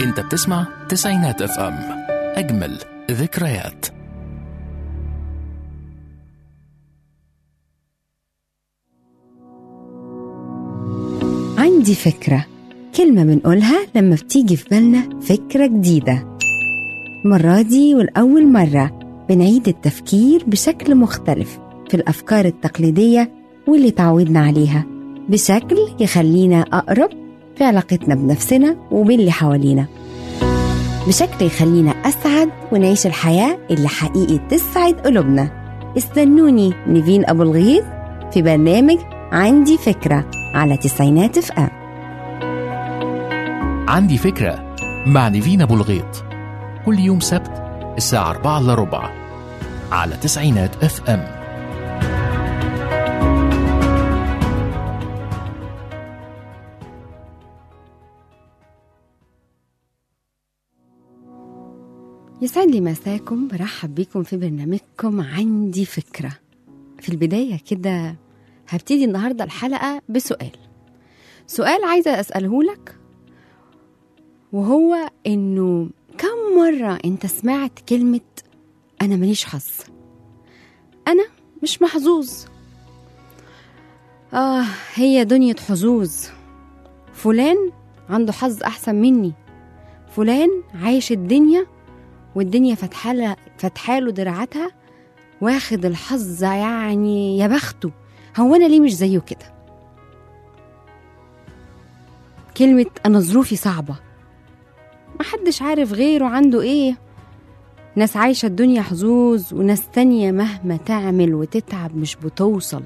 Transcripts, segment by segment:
انت بتسمع تسعينات اف ام اجمل ذكريات عندي فكرة كلمة بنقولها لما بتيجي في بالنا فكرة جديدة المرة دي والأول مرة بنعيد التفكير بشكل مختلف في الأفكار التقليدية واللي تعودنا عليها بشكل يخلينا أقرب في علاقتنا بنفسنا وباللي حوالينا بشكل يخلينا أسعد ونعيش الحياة اللي حقيقي تسعد قلوبنا استنوني نيفين أبو الغيث في برنامج عندي فكرة على تسعينات اف ام عندي فكرة مع نيفين أبو الغيط كل يوم سبت الساعة 4 إلا ربع على تسعينات اف ام يسعد لي مساكم برحب بيكم في برنامجكم عندي فكرة في البداية كده هبتدي النهاردة الحلقة بسؤال سؤال عايزة أسأله لك وهو إنه كم مرة أنت سمعت كلمة أنا ماليش حظ أنا مش محظوظ آه هي دنيا حظوظ فلان عنده حظ أحسن مني فلان عايش الدنيا والدنيا فتحاله فتحاله دراعاتها واخد الحظ يعني يا بخته هو انا ليه مش زيه كده كلمة أنا ظروفي صعبة محدش عارف غيره عنده إيه ناس عايشة الدنيا حظوظ وناس تانية مهما تعمل وتتعب مش بتوصل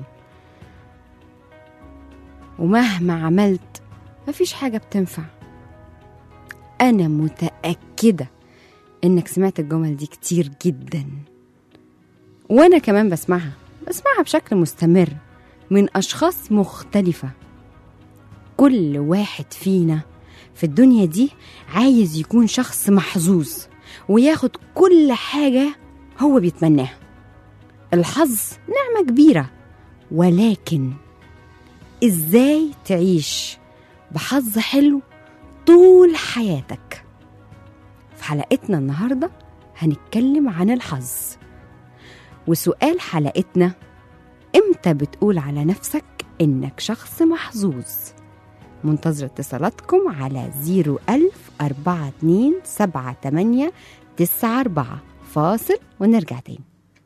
ومهما عملت مفيش حاجة بتنفع أنا متأكدة إنك سمعت الجمل دي كتير جدا وأنا كمان بسمعها بسمعها بشكل مستمر من أشخاص مختلفة كل واحد فينا في الدنيا دي عايز يكون شخص محظوظ وياخد كل حاجة هو بيتمناها الحظ نعمة كبيرة ولكن إزاي تعيش بحظ حلو طول حياتك في حلقتنا النهاردة هنتكلم عن الحظ وسؤال حلقتنا امتى بتقول على نفسك انك شخص محظوظ منتظر اتصالاتكم على 01000 42 78 94 فاصل ونرجع تاني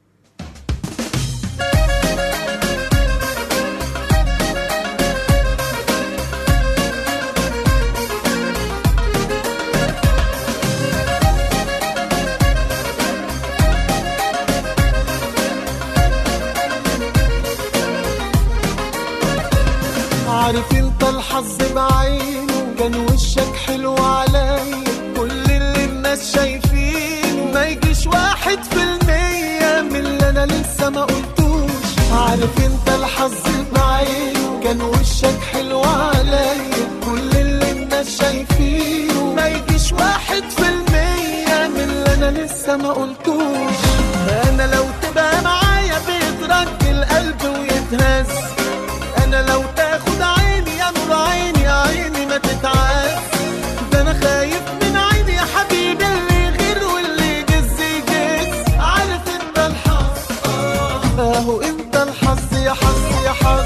عارف انت الحظ بعينه كان وشك حلو عليا كل اللي الناس شايفينه ما يجيش واحد في المية من اللي انا لسه ما قلتوش عارف انت الحظ بعينه كان وشك حلو عليا كل اللي الناس شايفينه ما يجيش واحد في المية من اللي انا لسه ما قلتوش انا لو تبقى معايا بيترج القلب ويتهز انا لو تاخد عيني يا نور عيني يا عيني ما تتعاس ده انا خايف من عيني يا حبيبي اللي غير واللي يجز يجز عارف انت الحظ آه، اهو انت الحظ يا حظ يا حظ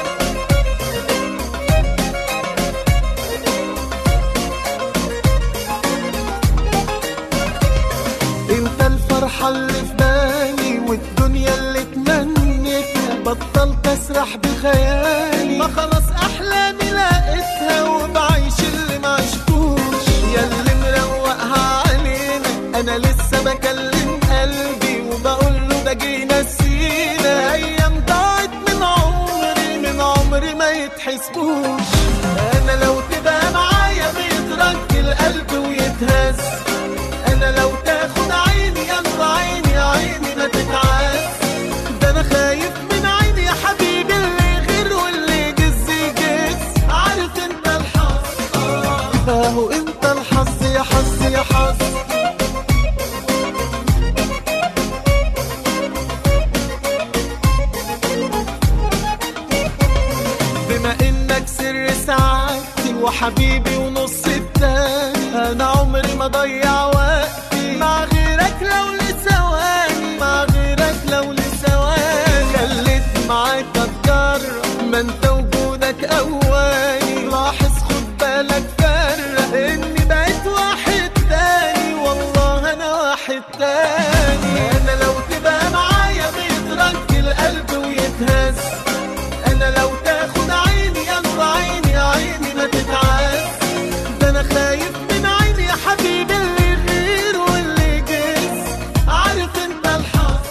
انت الفرحة اللي في بالي والدنيا اللي تمنيتها بطلت اسرح بخيالي ما خلاص احلامي لقيتها وبعيش اللي ما عشتوش يا اللي مروقها علينا انا لسه بكلم قلبي وبقول له ده جينا سينا ايام ضاعت من عمري من عمري ما يتحسبوش انا لو تبقى معايا بيترك القلب ويتهز انا لو تاخد عيني يا نور عيني يا عيني ما تتعاس ده انا خايف من عيني يا حبيبي اللي غير واللي يجز يجز عارف انت الحظ آه، اهو انت الحظ يا حظ يا حظ بما انك سر سعادتي وحبيبي ونص التاني انا عمري ما ضيع وقتي مع غيرك لو لثواني مع غيرك لو لثواني خليت معاك اتجرب ما انت وجودك اواني لاحظ خد بالك فرق اني بقيت واحد تاني والله انا واحد تاني انا لو تبقى معايا بيترك القلب ويتهز انا لو تاخد عيني يلا عيني عيني ما تتعز ده انا خايف من عيني يا حبيبي اللي يغير واللي يجز عارف انت الحظ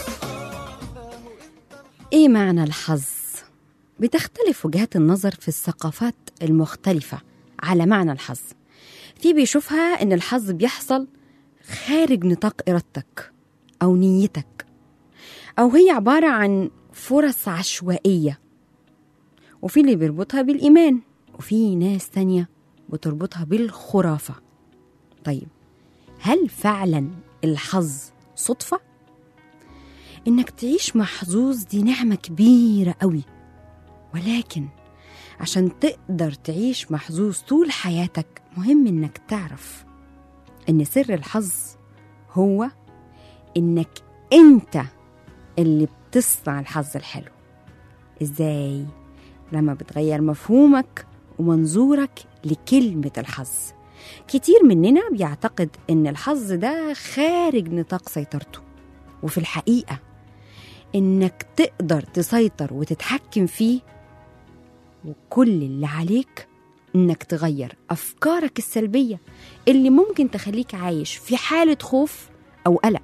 ايه معنى الحظ بتختلف وجهات النظر في الثقافات المختلفة على معنى الحظ في بيشوفها ان الحظ بيحصل خارج نطاق ارادتك او نيتك او هي عبارة عن فرص عشوائية وفي اللي بيربطها بالايمان وفي ناس تانية بتربطها بالخرافة طيب هل فعلا الحظ صدفه إنك تعيش محظوظ دي نعمة كبيرة قوي ولكن عشان تقدر تعيش محظوظ طول حياتك مهم إنك تعرف إن سر الحظ هو إنك أنت اللي بتصنع الحظ الحلو إزاي؟ لما بتغير مفهومك ومنظورك لكلمة الحظ كتير مننا بيعتقد إن الحظ ده خارج نطاق سيطرته وفي الحقيقة إنك تقدر تسيطر وتتحكم فيه وكل اللي عليك إنك تغير أفكارك السلبية اللي ممكن تخليك عايش في حالة خوف أو قلق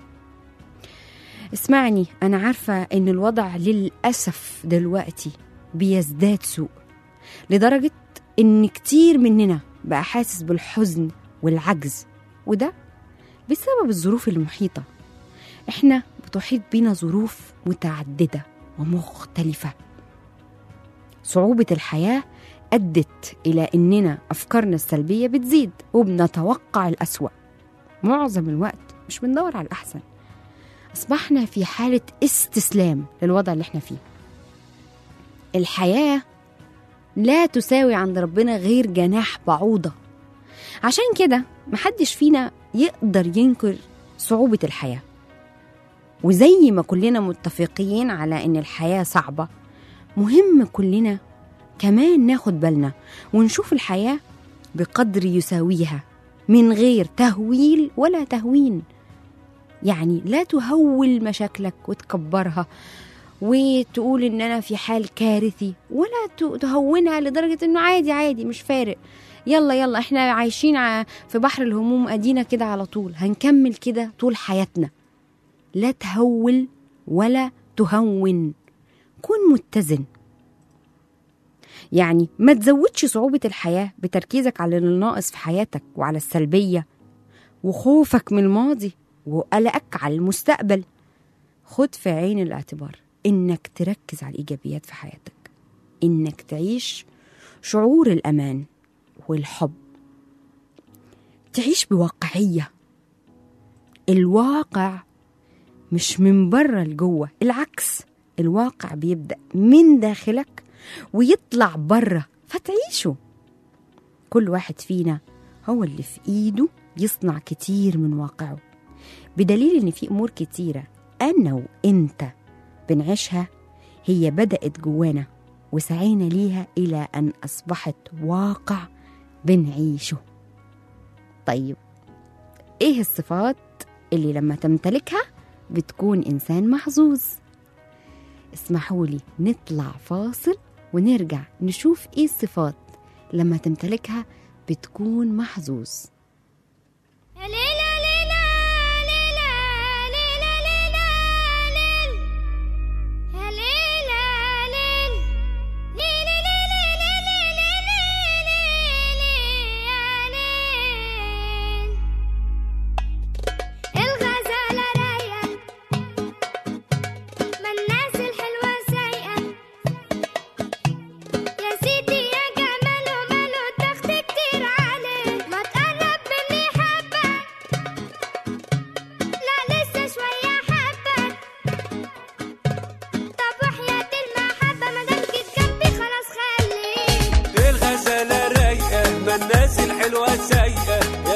اسمعني أنا عارفة إن الوضع للأسف دلوقتي بيزداد سوء لدرجة إن كتير مننا بقى حاسس بالحزن والعجز وده بسبب الظروف المحيطة احنا بتحيط بينا ظروف متعدده ومختلفه صعوبه الحياه ادت الى اننا افكارنا السلبيه بتزيد وبنتوقع الاسوا معظم الوقت مش بندور على الاحسن اصبحنا في حاله استسلام للوضع اللي احنا فيه الحياه لا تساوي عند ربنا غير جناح بعوضه عشان كده محدش فينا يقدر ينكر صعوبه الحياه وزي ما كلنا متفقين على ان الحياه صعبه مهم كلنا كمان ناخد بالنا ونشوف الحياه بقدر يساويها من غير تهويل ولا تهوين يعني لا تهول مشاكلك وتكبرها وتقول ان انا في حال كارثي ولا ت- تهونها لدرجه انه عادي عادي مش فارق يلا يلا احنا عايشين ع- في بحر الهموم ادينا كده على طول هنكمل كده طول حياتنا لا تهول ولا تهون كن متزن يعني ما تزودش صعوبة الحياة بتركيزك على اللي ناقص في حياتك وعلى السلبية وخوفك من الماضي وقلقك على المستقبل خد في عين الاعتبار إنك تركز على الإيجابيات في حياتك إنك تعيش شعور الأمان والحب تعيش بواقعية الواقع مش من بره لجوه العكس الواقع بيبدأ من داخلك ويطلع بره فتعيشه كل واحد فينا هو اللي في ايده يصنع كتير من واقعه بدليل ان في امور كتيره انا وانت بنعيشها هي بدات جوانا وسعينا ليها الى ان اصبحت واقع بنعيشه طيب ايه الصفات اللي لما تمتلكها بتكون انسان محظوظ اسمحوا لي نطلع فاصل ونرجع نشوف ايه الصفات لما تمتلكها بتكون محظوظ ليلى ليلى ليلى ليلى ليلى ليل يا ليلى ليل ليلى ليلى ليلى ليلى يا ليل الغزالة رايقة ما الناس الحلوة سايقة يا سيدي يا جمال وماله تخت كتير عليه ما تقرب مني حبة لا لسه شوية حبة طب وحياة المحبة ما دام جيت جنبي خلاص خليك الغزالة رايقة ما الناس الحلوة سايقة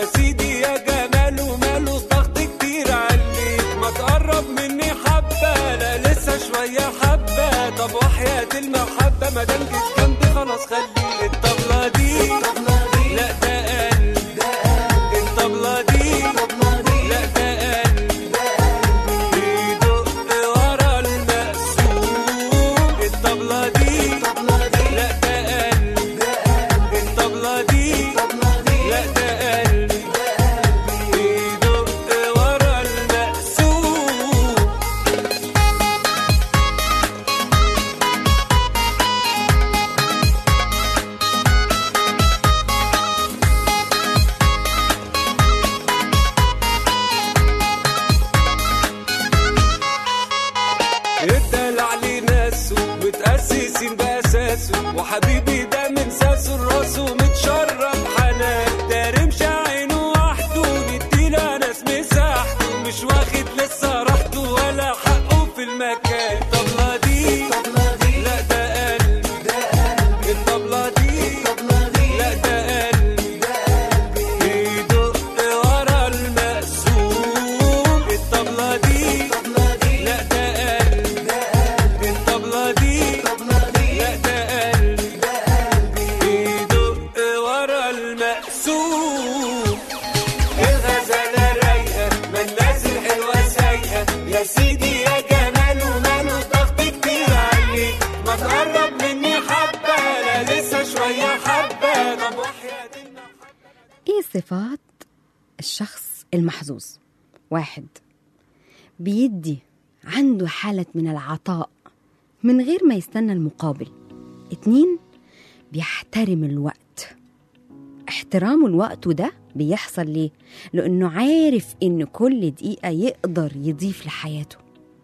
قلبي ده من ساسه لراسه متشرب حنان ده رمش عينه وحده نديله ناس مساحته مش واخد لسه راحته ولا حقه في المكان الطبلة دي لا ده قلبي الطبلة دي لا ده قلبي بيدق ورا المقسوم الطبلة دي لا ده قلبي الطبلة دي لا ده قلبي بيدق ورا المقسوم الغزالة رايقة ما الناس الحلوة سايقة يا سيدي يا جمال وماله ضغط كتير عليك ما تقرب مني حبة لا لسه شوية حبة طب وحياة النحو ايه صفات الشخص المحظوظ واحد بيدي عنده حالة من العطاء من غير ما يستنى المقابل اتنين بيحترم الوقت احترامه الوقت ده بيحصل ليه؟ لأنه عارف إن كل دقيقة يقدر يضيف لحياته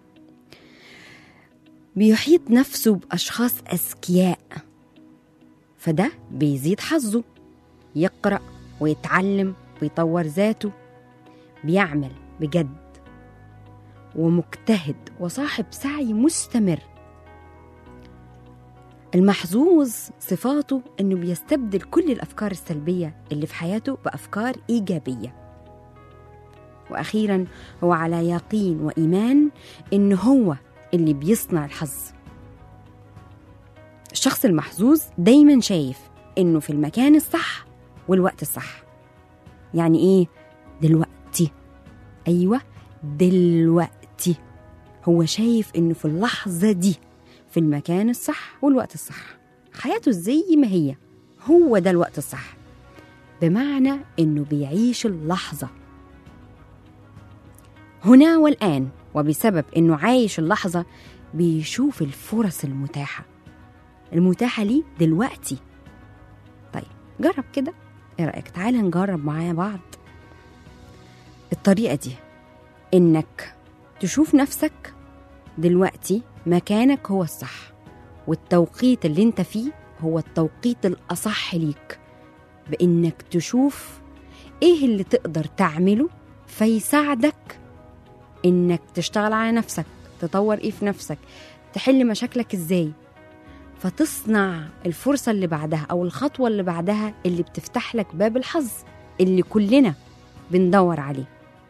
بيحيط نفسه بأشخاص أذكياء فده بيزيد حظه يقرأ ويتعلم ويطور ذاته بيعمل بجد ومجتهد وصاحب سعي مستمر المحظوظ صفاته انه بيستبدل كل الافكار السلبيه اللي في حياته بافكار ايجابيه واخيرا هو على يقين وايمان انه هو اللي بيصنع الحظ الشخص المحظوظ دايما شايف انه في المكان الصح والوقت الصح يعني ايه دلوقتي ايوه دلوقتي هو شايف انه في اللحظه دي في المكان الصح والوقت الصح حياته زي ما هي هو ده الوقت الصح بمعنى انه بيعيش اللحظه هنا والان وبسبب انه عايش اللحظه بيشوف الفرص المتاحه المتاحه ليه دلوقتي طيب جرب كده ايه رايك تعالى نجرب معايا بعض الطريقه دي انك تشوف نفسك دلوقتي مكانك هو الصح والتوقيت اللي انت فيه هو التوقيت الاصح ليك بانك تشوف ايه اللي تقدر تعمله فيساعدك انك تشتغل على نفسك تطور ايه في نفسك تحل مشاكلك ازاي فتصنع الفرصة اللي بعدها أو الخطوة اللي بعدها اللي بتفتح لك باب الحظ اللي كلنا بندور عليه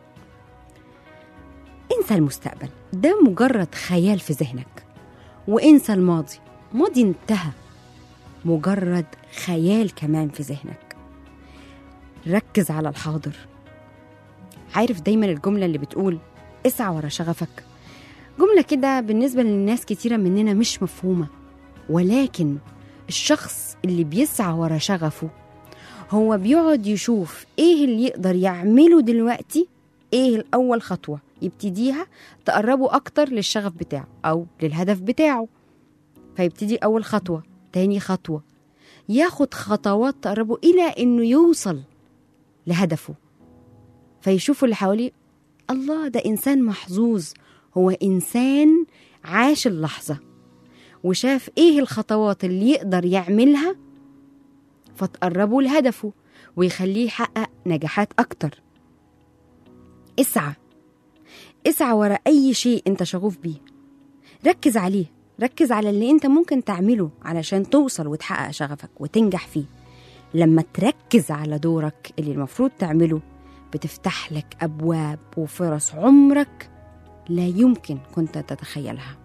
انسى المستقبل ده مجرد خيال في ذهنك وانسى الماضي ماضي انتهى مجرد خيال كمان في ذهنك ركز على الحاضر عارف دايما الجملة اللي بتقول اسعى ورا شغفك جملة كده بالنسبة للناس كتيرة مننا مش مفهومة ولكن الشخص اللي بيسعى ورا شغفه هو بيقعد يشوف ايه اللي يقدر يعمله دلوقتي ايه الاول خطوه يبتديها تقربه اكتر للشغف بتاعه او للهدف بتاعه فيبتدي اول خطوه تاني خطوه ياخد خطوات تقربه الى انه يوصل لهدفه فيشوف اللي حواليه الله ده انسان محظوظ هو انسان عاش اللحظه وشاف ايه الخطوات اللي يقدر يعملها فتقربه لهدفه ويخليه يحقق نجاحات اكتر اسعى اسعى ورا اي شيء انت شغوف بيه ركز عليه ركز على اللي انت ممكن تعمله علشان توصل وتحقق شغفك وتنجح فيه لما تركز على دورك اللي المفروض تعمله بتفتح لك ابواب وفرص عمرك لا يمكن كنت تتخيلها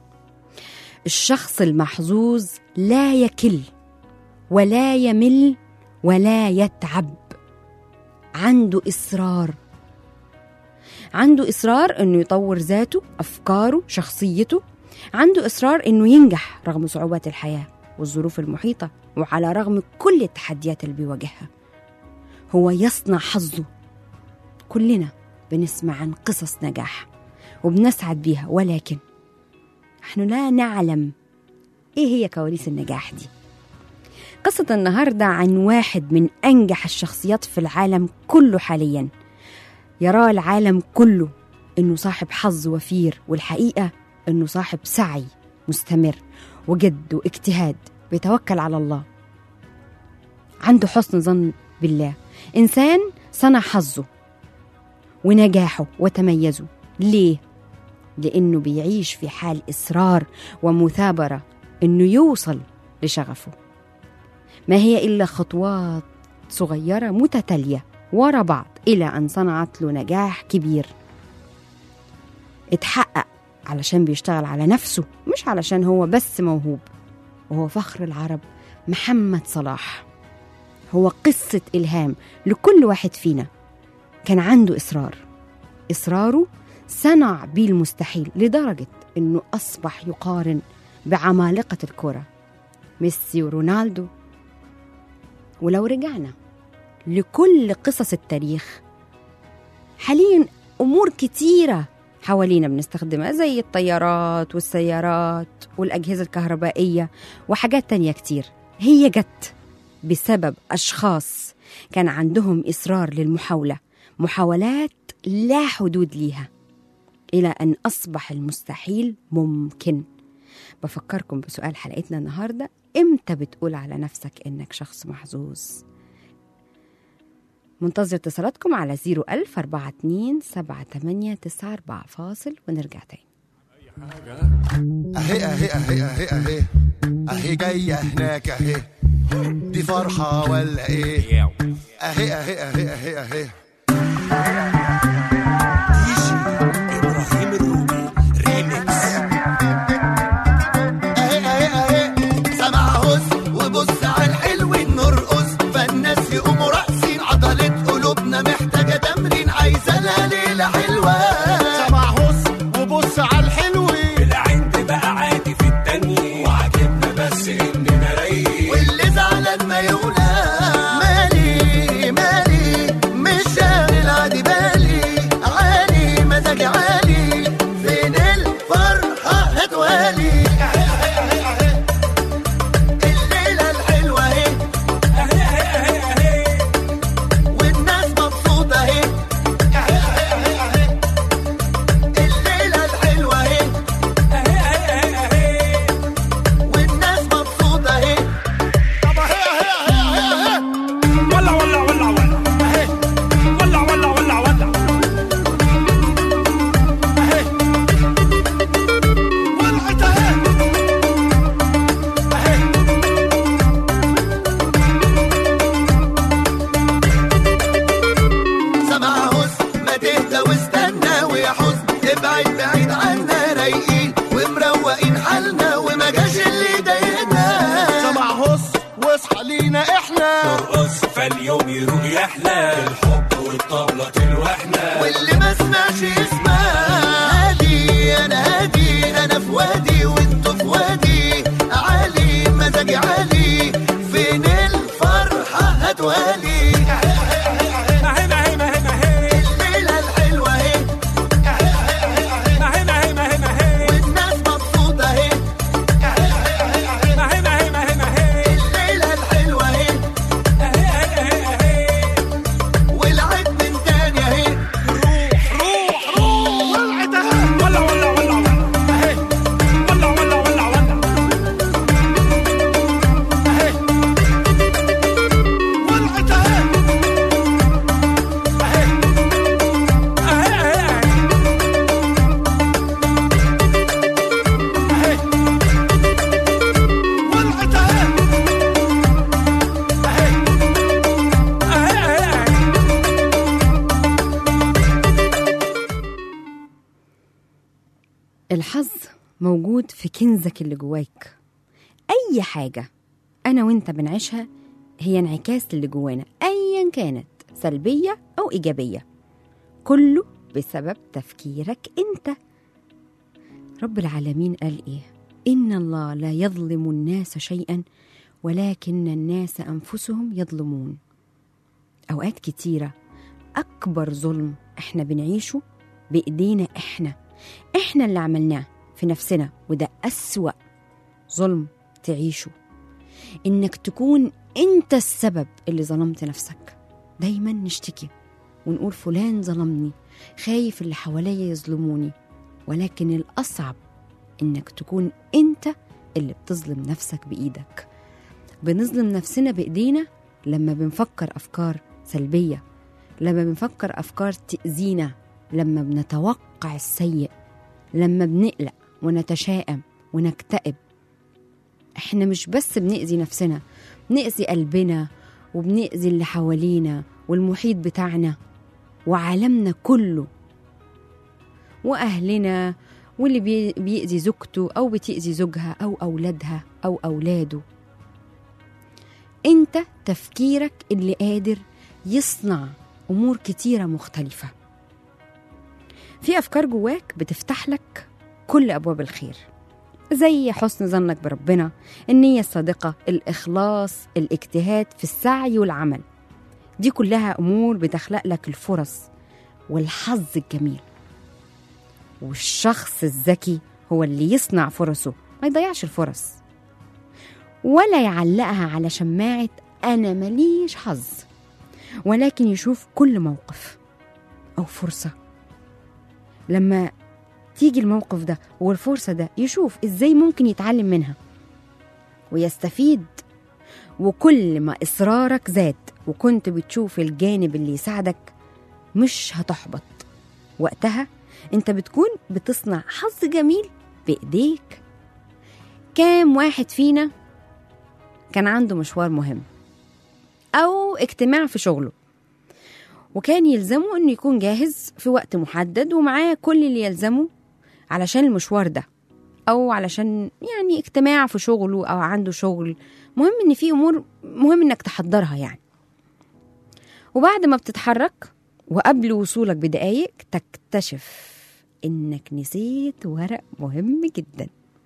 الشخص المحظوظ لا يكل ولا يمل ولا يتعب عنده اصرار عنده اصرار انه يطور ذاته افكاره شخصيته عنده اصرار انه ينجح رغم صعوبات الحياه والظروف المحيطه وعلى رغم كل التحديات اللي بيواجهها هو يصنع حظه كلنا بنسمع عن قصص نجاح وبنسعد بيها ولكن نحن لا نعلم ايه هي كواليس النجاح دي قصة النهاردة عن واحد من أنجح الشخصيات في العالم كله حاليا يراه العالم كله إنه صاحب حظ وفير والحقيقة إنه صاحب سعي مستمر وجد واجتهاد بيتوكل على الله عنده حسن ظن بالله إنسان صنع حظه ونجاحه وتميزه ليه؟ لأنه بيعيش في حال إصرار ومثابرة إنه يوصل لشغفه ما هي إلا خطوات صغيرة متتالية ورا بعض إلى أن صنعت له نجاح كبير اتحقق علشان بيشتغل على نفسه مش علشان هو بس موهوب وهو فخر العرب محمد صلاح هو قصة إلهام لكل واحد فينا كان عنده إصرار إصراره صنع بيه المستحيل لدرجة إنه أصبح يقارن بعمالقة الكرة ميسي ورونالدو ولو رجعنا لكل قصص التاريخ حاليا أمور كتيرة حوالينا بنستخدمها زي الطيارات والسيارات والأجهزة الكهربائية وحاجات تانية كتير هي جت بسبب أشخاص كان عندهم إصرار للمحاولة محاولات لا حدود ليها إلى أن أصبح المستحيل ممكن بفكركم بسؤال حلقتنا النهاردة إمتى بتقول على نفسك إنك شخص محظوظ منتظر اتصالاتكم على 01000 42 7894 فاصل ونرجع تاني اهي اهي اهي اهي اهي اهي جاية هناك اهي دي فرحة ولا ايه اهي اهي اهي اهي اهي ابراهيم الروبي ريميكس اهي اهي اهي سمع هز وبص على الحلو نرقص فالناس يقوموا راقصين عضلة قلوبنا محتاجة تمرين عايزة لها ليلة حلوة سمع هز وبص على الحلو العند بقى عادي في التانية وعجبنا بس اننا رايقين واللي زعلان ما يولى مالي مالي مش شاغل عادي بالي عالي مزاجي عالي فين الفرحة هتوالي الليلة الحلوة اهي اهي اهي اهي اهي والناس مبسوطة اهي الليلة الحلوة اهي اهي اهي اهي والناس مبسوطة اهي طب اهي اهي اهي اهي اهي ولا ولا ولا ولا اهي ولا ولا ولا ولا اهي ولعت اهي اهي سمع هز ما تهدى واستنى ويا حزن ابعد بعيد عنا رايقين ومروقين حالنا وما جاش اللي ضايقنا سمع هز واصحى لينا احنا نرقص فاليوم يروح يحلى الحب والطبلة الوحنا واللي ما سمعش يسمع هادي انا هادي انا في وادي وانتوا في وادي عالي مزاجي عالي فين الفرحة هتوالي اهي اهي اهي اهي الليلة الحلوة اهي اهي اهي اهي اهي والناس مبسوطة اهي اهي اهي اهي الليلة الحلوة اهي والعيد من تاني اهي روح روح روح ولعت اهي ولا ولا ولا ولا اهي ولا ولا ولا ولا اهي ولعت اهي اهي اهي اهي اهي ولعت اهي اهي اهي اهي الحظ موجود في كنزك اللي جواك أي حاجة أنا وأنت بنعيشها هي انعكاس اللي جوانا أيا كانت سلبية أو إيجابية كله بسبب تفكيرك أنت رب العالمين قال إيه إن الله لا يظلم الناس شيئا ولكن الناس أنفسهم يظلمون أوقات كتيرة أكبر ظلم إحنا بنعيشه بإيدينا إحنا إحنا اللي عملناه في نفسنا وده أسوأ ظلم تعيشه إنك تكون أنت السبب اللي ظلمت نفسك دايما نشتكي ونقول فلان ظلمني خايف اللي حواليا يظلموني ولكن الأصعب إنك تكون أنت اللي بتظلم نفسك بإيدك بنظلم نفسنا بإيدينا لما بنفكر أفكار سلبية لما بنفكر أفكار تأذينا لما بنتوقع السيء لما بنقلق ونتشائم ونكتئب احنا مش بس بنأذي نفسنا بنأذي قلبنا وبنأذي اللي حوالينا والمحيط بتاعنا وعالمنا كله وأهلنا واللي بي- بيأذي زوجته أو بتأذي زوجها أو أولادها أو أولاده أنت تفكيرك اللي قادر يصنع أمور كتيرة مختلفة في أفكار جواك بتفتح لك كل أبواب الخير زي حسن ظنك بربنا النية الصادقة الإخلاص الاجتهاد في السعي والعمل دي كلها أمور بتخلق لك الفرص والحظ الجميل والشخص الذكي هو اللي يصنع فرصه ما يضيعش الفرص ولا يعلقها على شماعة أنا مليش حظ ولكن يشوف كل موقف أو فرصة لما تيجي الموقف ده والفرصة ده يشوف إزاي ممكن يتعلم منها ويستفيد وكل ما إصرارك زاد وكنت بتشوف الجانب اللي يساعدك مش هتحبط وقتها انت بتكون بتصنع حظ جميل بإيديك كام واحد فينا كان عنده مشوار مهم أو اجتماع في شغله وكان يلزمه انه يكون جاهز في وقت محدد ومعاه كل اللي يلزمه علشان المشوار ده او علشان يعني اجتماع في شغله او عنده شغل مهم ان في امور مهم انك تحضرها يعني وبعد ما بتتحرك وقبل وصولك بدقايق تكتشف انك نسيت ورق مهم جدا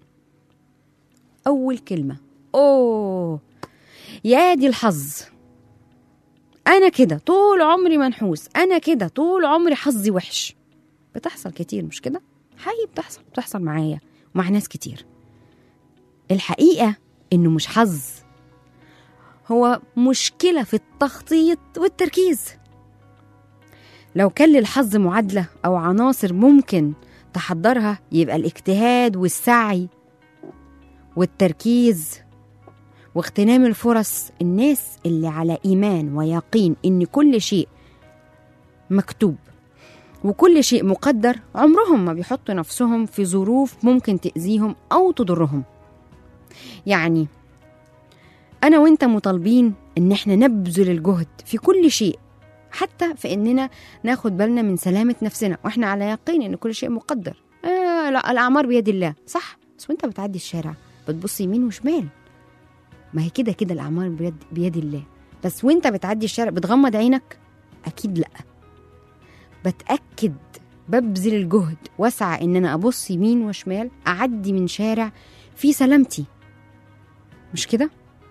اول كلمه اوه يا دي الحظ انا كده طول عمري منحوس انا كده طول عمري حظي وحش بتحصل كتير مش كده حقيقي بتحصل بتحصل معايا ومع ناس كتير الحقيقه انه مش حظ هو مشكله في التخطيط والتركيز لو كان للحظ معادله او عناصر ممكن تحضرها يبقى الاجتهاد والسعي والتركيز واغتنام الفرص الناس اللي على ايمان ويقين ان كل شيء مكتوب وكل شيء مقدر عمرهم ما بيحطوا نفسهم في ظروف ممكن تاذيهم او تضرهم يعني انا وانت مطالبين ان احنا نبذل الجهد في كل شيء حتى في اننا ناخد بالنا من سلامه نفسنا واحنا على يقين ان كل شيء مقدر آه لا الاعمار بيد الله صح بس وانت بتعدي الشارع بتبص يمين وشمال ما هي كده كده الاعمار بيد, بيد الله بس وانت بتعدي الشارع بتغمض عينك اكيد لا بتاكد ببذل الجهد واسعى ان انا ابص يمين وشمال اعدي من شارع في سلامتي مش كده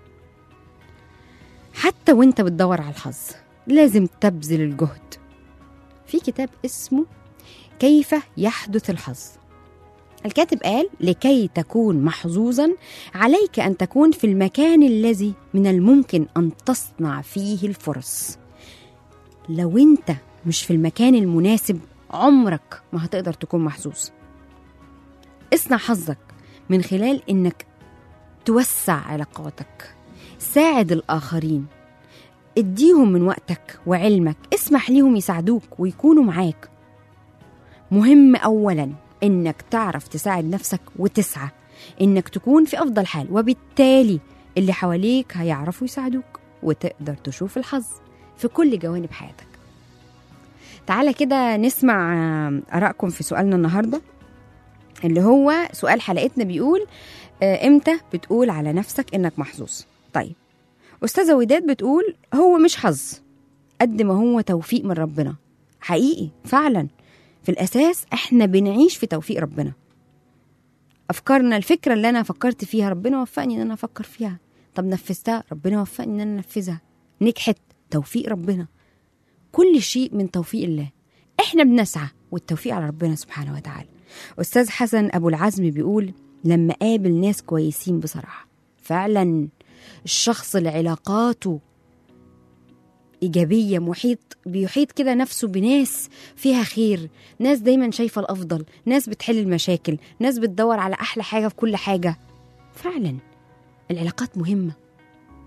حتى وانت بتدور على الحظ لازم تبذل الجهد في كتاب اسمه كيف يحدث الحظ الكاتب قال لكي تكون محظوظا عليك ان تكون في المكان الذي من الممكن ان تصنع فيه الفرص لو انت مش في المكان المناسب عمرك ما هتقدر تكون محظوظ اصنع حظك من خلال انك توسع علاقاتك ساعد الاخرين اديهم من وقتك وعلمك اسمح ليهم يساعدوك ويكونوا معاك مهم اولا انك تعرف تساعد نفسك وتسعى انك تكون في افضل حال وبالتالي اللي حواليك هيعرفوا يساعدوك وتقدر تشوف الحظ في كل جوانب حياتك تعالى كده نسمع آه، ارائكم في سؤالنا النهارده اللي هو سؤال حلقتنا بيقول آه، امتى بتقول على نفسك انك محظوظ طيب استاذه وداد بتقول هو مش حظ قد ما هو توفيق من ربنا حقيقي فعلا في الاساس احنا بنعيش في توفيق ربنا افكارنا الفكره اللي انا فكرت فيها ربنا وفقني ان انا افكر فيها طب نفذتها ربنا وفقني ان انا انفذها نجحت توفيق ربنا كل شيء من توفيق الله احنا بنسعى والتوفيق على ربنا سبحانه وتعالى استاذ حسن ابو العزم بيقول لما قابل ناس كويسين بصراحه فعلا الشخص اللي علاقاته إيجابية محيط بيحيط كده نفسه بناس فيها خير ناس دايما شايفة الأفضل ناس بتحل المشاكل ناس بتدور على أحلى حاجة في كل حاجة فعلا العلاقات مهمة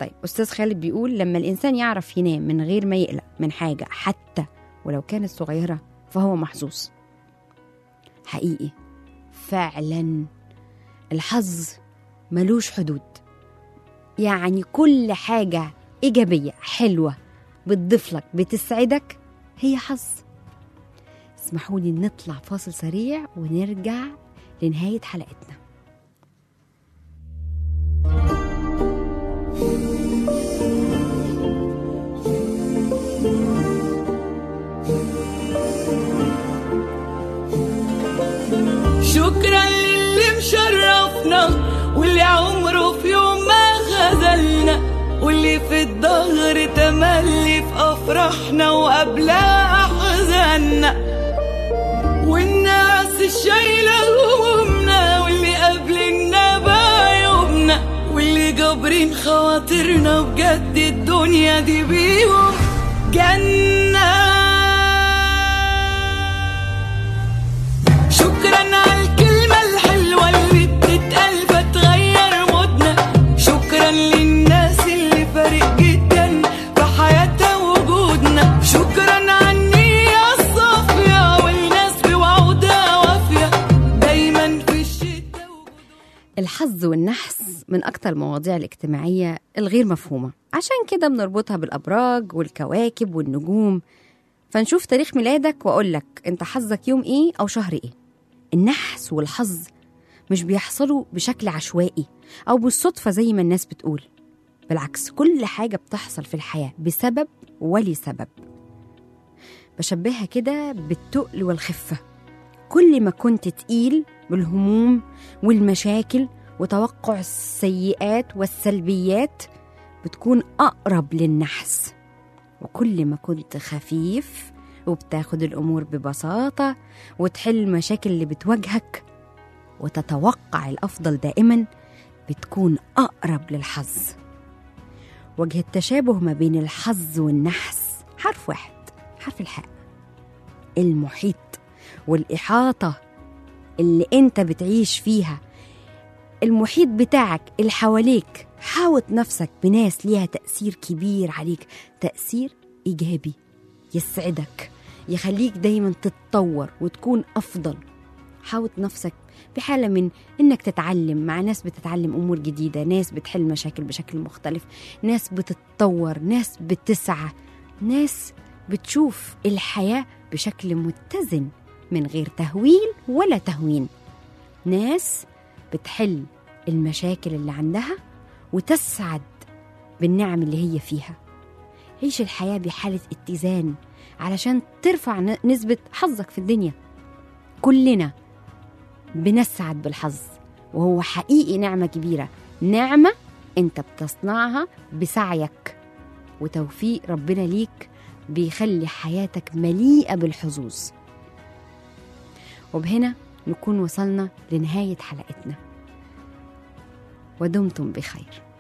طيب أستاذ خالد بيقول لما الإنسان يعرف ينام من غير ما يقلق من حاجة حتى ولو كانت صغيرة فهو محظوظ حقيقي فعلا الحظ ملوش حدود يعني كل حاجة إيجابية حلوة بتضيف لك بتسعدك هي حظ اسمحوا لي نطلع فاصل سريع ونرجع لنهاية حلقتنا شكرا للي مشرفنا واللي عمره في يوم ما خذلنا واللي في الظهر تملي في افراحنا وقبلها احزاننا والناس الشايله همومنا واللي قابلنا بعيوبنا واللي جابرين خواطرنا بجد الدنيا دي بيهم جنه شكرا على الكلمة الحلوة اللي بتتقال فتغير مودنا شكرا للناس اللي فارق جدا في حياتها وجودنا شكرا على النية الصافية والناس بوعودها وافية دايما في الشدة الحظ والنحس من أكتر المواضيع الاجتماعية الغير مفهومة عشان كده بنربطها بالأبراج والكواكب والنجوم فنشوف تاريخ ميلادك وأقول لك أنت حظك يوم إيه أو شهر إيه النحس والحظ مش بيحصلوا بشكل عشوائي أو بالصدفة زي ما الناس بتقول بالعكس كل حاجة بتحصل في الحياة بسبب ولسبب بشبهها كده بالتقل والخفة كل ما كنت تقيل بالهموم والمشاكل وتوقع السيئات والسلبيات بتكون أقرب للنحس وكل ما كنت خفيف وبتاخد الأمور ببساطة وتحل المشاكل اللي بتواجهك وتتوقع الأفضل دائما بتكون أقرب للحظ وجه التشابه ما بين الحظ والنحس حرف واحد حرف الحاء المحيط والإحاطة اللي أنت بتعيش فيها المحيط بتاعك اللي حواليك حاوط نفسك بناس ليها تأثير كبير عليك تأثير إيجابي يسعدك يخليك دايما تتطور وتكون أفضل حاوط نفسك بحالة من إنك تتعلم مع ناس بتتعلم أمور جديدة ناس بتحل مشاكل بشكل مختلف ناس بتتطور ناس بتسعى ناس بتشوف الحياة بشكل متزن من غير تهويل ولا تهوين ناس بتحل المشاكل اللي عندها وتسعد بالنعم اللي هي فيها عيش الحياة بحالة اتزان علشان ترفع ن- نسبة حظك في الدنيا كلنا بنسعد بالحظ وهو حقيقي نعمة كبيرة نعمة انت بتصنعها بسعيك وتوفيق ربنا ليك بيخلي حياتك مليئة بالحظوظ وبهنا نكون وصلنا لنهاية حلقتنا ودمتم بخير